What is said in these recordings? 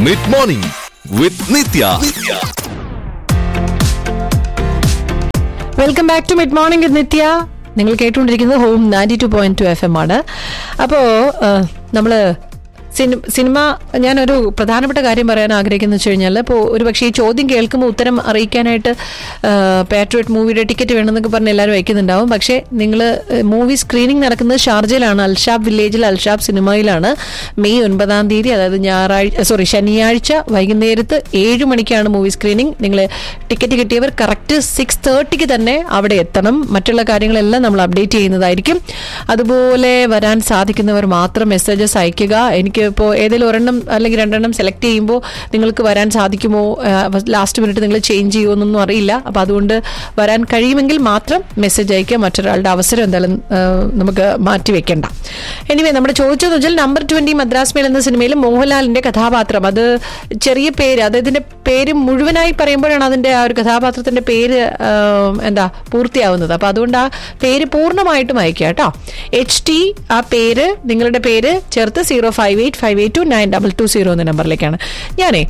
Mid morning with Nithya welcome back to mid morning Nithya നിങ്ങൾ കേട്ടുകൊണ്ടിരിക്കുന്നത് Home ninety two point two F M ആണ് അപ്പോൾ നമ്മൾ സിനിമ ഞാനൊരു പ്രധാനപ്പെട്ട കാര്യം പറയാൻ ആഗ്രഹിക്കുന്നത് വെച്ച് കഴിഞ്ഞാൽ ഇപ്പോൾ ഒരു പക്ഷേ ഈ ചോദ്യം കേൾക്കുമ്പോൾ ഉത്തരം അറിയിക്കാനായിട്ട് പാട്രിയറ്റ് മൂവിയുടെ ടിക്കറ്റ് വേണമെന്നൊക്കെ പറഞ്ഞ് എല്ലാവരും വയ്ക്കുന്നുണ്ടാവും പക്ഷേ നിങ്ങൾ മൂവി സ്ക്രീനിങ് നടക്കുന്നത് ഷാർജയിലാണ് അൽഷാബ് വില്ലേജിൽ അൽഷാബ് സിനിമയിലാണ് മെയ് ഒൻപതാം തീയതി അതായത് ഞായറാഴ്ച സോറി ശനിയാഴ്ച വൈകുന്നേരത്ത് ഏഴ് മണിക്കാണ് മൂവി സ്ക്രീനിങ് നിങ്ങൾ ടിക്കറ്റ് കിട്ടിയവർ കറക്റ്റ് സിക്സ് തേർട്ടിക്ക് തന്നെ അവിടെ എത്തണം മറ്റുള്ള കാര്യങ്ങളെല്ലാം നമ്മൾ അപ്ഡേറ്റ് ചെയ്യുന്നതായിരിക്കും അതുപോലെ വരാൻ സാധിക്കുന്നവർ മാത്രം മെസ്സേജസ് അയയ്ക്കുക എനിക്ക് ഇപ്പോൾ ഏതെങ്കിലും ഒരെണ്ണം അല്ലെങ്കിൽ രണ്ടെണ്ണം സെലക്ട് ചെയ്യുമ്പോൾ നിങ്ങൾക്ക് വരാൻ സാധിക്കുമോ ലാസ്റ്റ് മിനിറ്റ് നിങ്ങൾ ചേഞ്ച് ചെയ്യുമോ എന്നൊന്നും അറിയില്ല അപ്പോൾ അതുകൊണ്ട് വരാൻ കഴിയുമെങ്കിൽ മാത്രം മെസ്സേജ് അയക്കുക മറ്റൊരാളുടെ അവസരം എന്തായാലും ആ, നമുക്ക് മാറ്റി വെക്കണ്ട എനിവേ നമ്മുടെ ചോദിച്ചതെന്ന് വെച്ചാൽ നമ്പർ ട്വന്റി മദ്രാസ് മേൽ എന്ന സിനിമയിൽ മോഹൻലാലിന്റെ കഥാപാത്രം അത് ചെറിയ പേര് അദ്ദേഹത്തിന്റെ പേര് മുഴുവനായി പറയുമ്പോഴാണ് അതിന്റെ ആ ഒരു കഥാപാത്രത്തിന്റെ പേര് ആ, എന്താ പൂർത്തിയാവുന്നത് അപ്പൊ അതുകൊണ്ട് ആ പേര് പൂർണ്ണമായിട്ടും അയക്കുക കേട്ടോ എച്ച് ടി ആ പേര് നിങ്ങളുടെ പേര് ചേർത്ത് zero five eight five eight two nine double two zero എന്ന നമ്പറിലേക്കാണ് ഞാനേ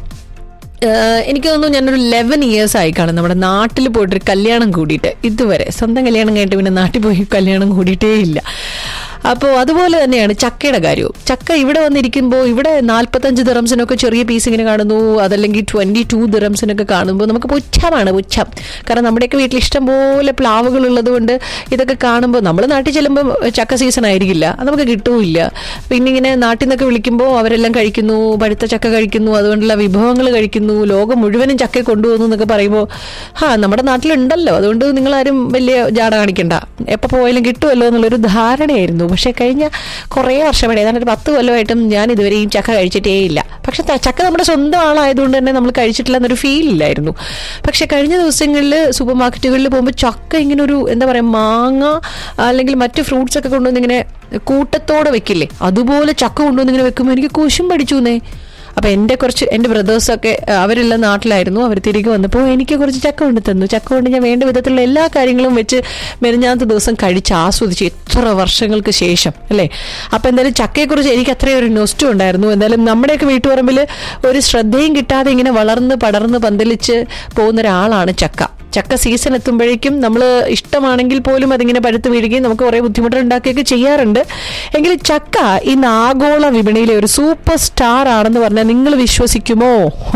ഏഹ് എനിക്ക് തോന്നുന്നു ഞാനൊരു ലെവൻ ഇയേഴ്സ് ആയി കാണും നമ്മുടെ നാട്ടിൽ പോയിട്ടൊരു കല്യാണം കൂടിയിട്ട് ഇതുവരെ സ്വന്തം കല്യാണം കഴിഞ്ഞിട്ട് പിന്നെ നാട്ടിൽ പോയി കല്യാണം കൂടിയിട്ടേ ഇല്ല അപ്പോൾ അതുപോലെ തന്നെയാണ് ചക്കയുടെ കാര്യവും ചക്ക ഇവിടെ വന്നിരിക്കുമ്പോൾ ഇവിടെ നാൽപ്പത്തഞ്ച് ദിറംസിനൊക്കെ ചെറിയ പീസ് ഇങ്ങനെ കാണുന്നു അതല്ലെങ്കിൽ ട്വന്റി ടു ദിറംസിനൊക്കെ കാണുമ്പോൾ നമുക്ക് പുച്ഛമാണ് പുച്ഛം കാരണം നമ്മുടെയൊക്കെ വീട്ടിൽ ഇഷ്ടം പോലെ പ്ലാവുകൾ ഉള്ളത് കൊണ്ട് ഇതൊക്കെ കാണുമ്പോൾ നമ്മൾ നാട്ടിൽ ചെല്ലുമ്പോൾ ചക്ക സീസൺ ആയിരിക്കില്ല അത് നമുക്ക് കിട്ടൂല്ല പിന്നെ ഇങ്ങനെ നാട്ടിൽ നിന്നൊക്കെ വിളിക്കുമ്പോൾ അവരെല്ലാം കഴിക്കുന്നു പഴുത്ത ചക്ക കഴിക്കുന്നു അതുകൊണ്ടുള്ള വിഭവങ്ങൾ കഴിക്കുന്നു ലോകം മുഴുവനും ചക്ക കൊണ്ടുപോകുന്നു എന്നൊക്കെ പറയുമ്പോൾ ഹാ നമ്മുടെ നാട്ടിലുണ്ടല്ലോ അതുകൊണ്ട് നിങ്ങളാരും വലിയ ജാട കാണിക്കണ്ട എപ്പോൾ പോയാലും കിട്ടുമല്ലോ എന്നുള്ളൊരു ധാരണയായിരുന്നു പക്ഷേ കഴിഞ്ഞ കുറേ വർഷമായിട്ട് ഏതാണ്ട് ഒരു പത്ത് കൊല്ലമായിട്ടും ഞാൻ ഇതുവരെയും ചക്ക കഴിച്ചിട്ടേ ഇല്ല പക്ഷെ ത- ചക്ക നമ്മുടെ സ്വന്തം ആളായതുകൊണ്ട് തന്നെ നമ്മൾ കഴിച്ചിട്ടില്ല എന്നൊരു ഫീൽ ഇല്ലായിരുന്നു പക്ഷെ കഴിഞ്ഞ ദിവസങ്ങളിൽ സൂപ്പർ മാർക്കറ്റുകളിൽ പോകുമ്പോൾ ചക്ക ഇങ്ങനെ ഒരു എന്താ പറയുക മാങ്ങ അല്ലെങ്കിൽ മറ്റ് ഫ്രൂട്ട്സ് ഒക്കെ കൊണ്ടുവന്ന് ഇങ്ങനെ കൂട്ടത്തോടെ വെക്കില്ലേ അതുപോലെ ചക്ക കൊണ്ടുവന്ന് ഇങ്ങനെ വെക്കുമ്പോൾ എനിക്ക് കുശും പഠിച്ചു എന്നേ അപ്പൊ എന്റെ കുറച്ച് എന്റെ ബ്രദേഴ്സൊക്കെ അഹ് അവരെല്ലാം നാട്ടിലായിരുന്നു അവർ തിരികെ വന്നപ്പോൾ എനിക്ക് കുറച്ച് ചക്ക കൊണ്ട് തന്നു ചക്ക കൊണ്ട് ഞാൻ വേണ്ട വിധത്തിലുള്ള എല്ലാ കാര്യങ്ങളും വെച്ച് മെനഞ്ഞാത്ത ദിവസം കഴിച്ച് ആസ്വദിച്ച് എത്ര വർഷങ്ങൾക്ക് ശേഷം അല്ലേ അപ്പൊ എന്തായാലും ചക്കയെക്കുറിച്ച് എനിക്ക് അത്രയും ഒരു നൊസ്റ്റും ഉണ്ടായിരുന്നു എന്തായാലും നമ്മുടെയൊക്കെ വീട്ടുപറമ്പിൽ ഒരു ശ്രദ്ധയും കിട്ടാതെ ഇങ്ങനെ വളർന്ന് പടർന്ന് പന്തലിച്ച് പോകുന്ന ഒരാളാണ് ചക്ക ചക്ക സീസൺ എത്തുമ്പോഴേക്കും നമ്മൾ ഇഷ്ടമാണെങ്കിൽ പോലും അതിങ്ങനെ പഴുത്ത് വീഴുകയും നമുക്ക് കുറേ ബുദ്ധിമുട്ടുകൾ ഉണ്ടാക്കുകയൊക്കെ ചെയ്യാറുണ്ട് എങ്കിൽ ചക്ക ഇന്ന് ആഗോള വിപണിയിലെ ഒരു സൂപ്പർ സ്റ്റാർ ആണെന്ന് പറഞ്ഞാൽ നിങ്ങൾ വിശ്വസിക്കുമോ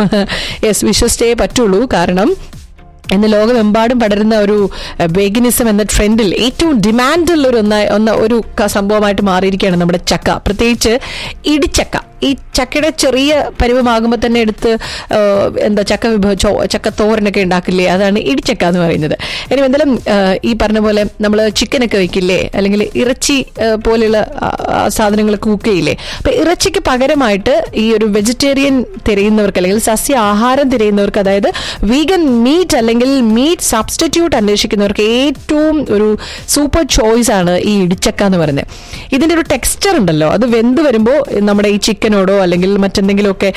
യെസ് വിശ്വസിച്ചേ പറ്റുള്ളൂ കാരണം ഇന്ന് ലോകമെമ്പാടും പടരുന്ന ഒരു ബേഗിനിസം എന്ന ട്രെൻഡിൽ ഏറ്റവും ഡിമാൻഡുള്ള ഒരു ഒന്ന ഒന്ന ഒരു ക- സംഭവമായിട്ട് മാറിയിരിക്കുകയാണ് നമ്മുടെ ചക്ക പ്രത്യേകിച്ച് ഇടിച്ചക്ക ഈ ചക്കയുടെ ചെറിയ പരുവമാകുമ്പോൾ തന്നെ എടുത്ത് ആ, എന്താ ചക്ക വിഭവ ചോ ചക്ക തോരനൊക്കെ ഉണ്ടാക്കില്ലേ അതാണ് ഇടിച്ചക്ക എന്ന് പറയുന്നത് ഇനി എന്തായാലും ആ, ഈ പറഞ്ഞ പോലെ നമ്മൾ ചിക്കനൊക്കെ വെക്കില്ലേ അല്ലെങ്കിൽ ഇറച്ചി ആ, പോലെയുള്ള ആ, ആ, സാധനങ്ങളൊക്കെ കുക്ക് ചെയ്യില്ലേ അപ്പൊ ഇറച്ചിക്ക് പകരമായിട്ട് ഈ ഒരു വെജിറ്റേറിയൻ തിരയുന്നവർക്ക് അല്ലെങ്കിൽ സസ്യ ആഹാരം തിരയുന്നവർക്ക് അതായത് വീഗൻ മീറ്റ് അല്ലെങ്കിൽ മീറ്റ് സബ്സ്റ്റിറ്റ്യൂട്ട് അന്വേഷിക്കുന്നവർക്ക് ഏറ്റവും ഒരു സൂപ്പർ ചോയ്സ് ആണ് ഈ ഇടിച്ചക്ക എന്ന് പറയുന്നത് ഇതിന്റെ ഒരു ടെക്സ്ചർ ഉണ്ടല്ലോ അത് വെന്ത് വരുമ്പോൾ നമ്മുടെ ഈ ചിക്കനോടോ അല്ലെങ്കിൽ മറ്റെന്തെങ്കിലുമൊക്കെ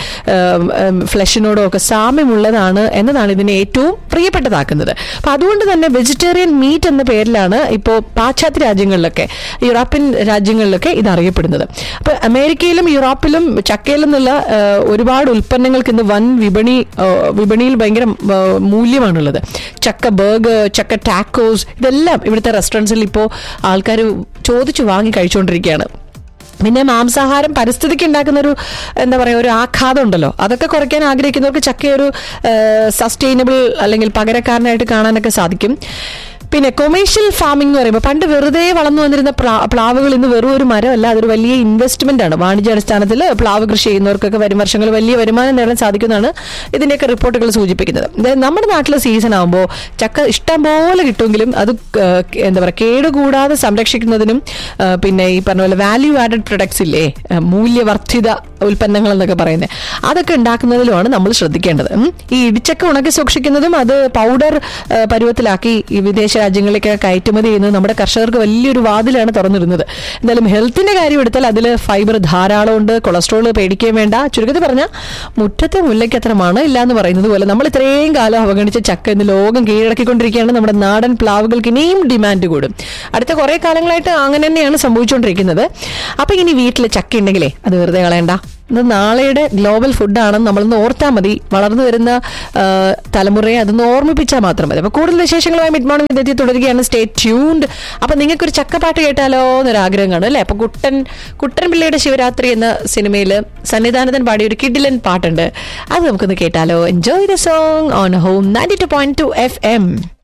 ഫ്ലഷിനോടോ ഒക്കെ സാമ്യമുള്ളതാണ് എന്നതാണ് ഇതിനെ ഏറ്റവും പ്രിയപ്പെട്ടതാക്കുന്നത് അപ്പൊ അതുകൊണ്ട് തന്നെ വെജിറ്റേറിയൻ മീറ്റ് എന്ന പേരിലാണ് ഇപ്പോൾ പാശ്ചാത്യ രാജ്യങ്ങളിലൊക്കെ യൂറോപ്യൻ രാജ്യങ്ങളിലൊക്കെ ഇത് അറിയപ്പെടുന്നത് അപ്പൊ അമേരിക്കയിലും യൂറോപ്പിലും ചക്കയിൽ നിന്നുള്ള ആ, ഒരുപാട് ഉൽപ്പന്നങ്ങൾക്ക് ഇന്ന് വൻ വിപണി ആ, വിപണിയിൽ ഭയങ്കര ആ, മൂല്യമാണുള്ളത് ചക്ക ബർഗർ ചക്ക ടാക്കോസ് ഇതെല്ലാം ഇവിടുത്തെ റെസ്റ്റോറൻറ്റ്സിൽ ഇപ്പോൾ ആൾക്കാർ ചോദിച്ചു വാങ്ങി കഴിച്ചുകൊണ്ടിരിക്കുകയാണ് പിന്നെ മാംസാഹാരം പരിസ്ഥിതിക്ക് ഉണ്ടാക്കുന്ന ഒരു എന്താ പറയുക ഒരു ആഘാതം ഉണ്ടല്ലോ അതൊക്കെ കുറയ്ക്കാൻ ആഗ്രഹിക്കുന്നവർക്ക് ചക്ക ഒരു സസ്റ്റൈനബിൾ അല്ലെങ്കിൽ പകരക്കാരനായിട്ട് കാണാനൊക്കെ സാധിക്കും പിന്നെ കൊമേഴ്ഷ്യൽ ഫാമിംഗ് എന്ന് പറയുമ്പോൾ പണ്ട് വെറുതെ വളർന്നു വന്നിരുന്ന പ്ലാ- പ്ലാവുകൾ ഇന്ന് വെറും ഒരു മരമല്ല അതൊരു വലിയ ഇൻവെസ്റ്റ്മെന്റ് ആണ് വാണിജ്യാടിസ്ഥാനത്തിൽ പ്ലാവ് കൃഷി ചെയ്യുന്നവർക്കൊക്കെ വരും വർഷങ്ങൾ വലിയ വരുമാനം നേടാൻ സാധിക്കുന്നതാണ് ഇതിന്റെയൊക്കെ റിപ്പോർട്ടുകൾ സൂചിപ്പിക്കുന്നത് അതായത് നമ്മുടെ നാട്ടിലെ സീസൺ ആകുമ്പോൾ ചക്ക ഇഷ്ടം പോലെ കിട്ടുമെങ്കിലും അത് ക- എന്താ പറയുക കേടുകൂടാതെ സംരക്ഷിക്കുന്നതിനും ആ, പിന്നെ ഈ പറഞ്ഞ പോലെ വാല്യൂ ആഡഡ് പ്രൊഡക്ട്സ് ഇല്ലേ ആ, മൂല്യവർദ്ധിത ഉൽപ്പന്നങ്ങൾ എന്നൊക്കെ പറയുന്നത് അതൊക്കെ ഉണ്ടാക്കുന്നതിലുമാണ് നമ്മൾ ശ്രദ്ധിക്കേണ്ടത് ഉം. ഈ ഇടിച്ചക്ക ഉണക്കി സൂക്ഷിക്കുന്നതും അത് പൗഡർ ആ, പരുവത്തിലാക്കി ഈ വിദേശ രാജ്യങ്ങളിലേക്ക് കയറ്റുമതി ചെയ്യുന്നത് നമ്മുടെ കർഷകർക്ക് വലിയൊരു വാതിലാണ് തുറന്നിരുന്നത് എന്തായാലും ഹെൽത്തിന്റെ കാര്യം എടുത്താൽ അതിൽ ഫൈബർ ധാരാളം ഉണ്ട് കൊളസ്ട്രോൾ പേടിക്കുകയും വേണ്ട ചുരുക്കത്തിൽ പറഞ്ഞാൽ മുറ്റത്തെ മുല്ലയ്ക്ക് അത്ര മണം ഇല്ല എന്ന് പറയുന്നത് പോലെ നമ്മൾ ഇത്രയും കാലം അവഗണിച്ച ചക്ക ഇന്ന് ലോകം കീഴടക്കിക്കൊണ്ടിരിക്കുകയാണ് നമ്മുടെ നാടൻ പ്ലാവുകൾക്ക് ഇനിയും ഡിമാൻഡ് കൂടും അടുത്ത കുറെ കാലങ്ങളായിട്ട് അങ്ങനെ തന്നെയാണ് സംഭവിച്ചുകൊണ്ടിരിക്കുന്നത് അപ്പൊ ഇനി വീട്ടിൽ ചക്ക ഉണ്ടെങ്കിലേ അത് വെറുതെ കളയണ്ട ഇത് നാളെയുടെ ഗ്ലോബൽ ഫുഡാണെന്ന് നമ്മളൊന്ന് ഓർത്താൽ മതി വളർന്നു വരുന്ന ആ, തലമുറയെ അതൊന്ന് ഓർമ്മിപ്പിച്ചാൽ മാത്രം മതി അപ്പൊ കൂടുതൽ വിശേഷങ്ങളുമായി മിഡ് മോർണിംഗ് വിദ്യത്തിൽ തുടരുകയാണ് സ്റ്റേ ട്യൂൺഡ് അപ്പൊ നിങ്ങൾക്ക് ഒരു ചക്കപ്പാട്ട് കേട്ടാലോ എന്നൊരു ആഗ്രഹം കാണും അല്ലെ അപ്പൊ കുട്ടൻ കുട്ടൻ പിള്ളയുടെ ശിവരാത്രി എന്ന സിനിമയിൽ സന്നിധാനത്തൻ പാടിയ ഒരു കിഡിലൻ പാട്ടുണ്ട് അത് നമുക്കൊന്ന് കേട്ടാലോ enjoy the song on Home ninety two point two F M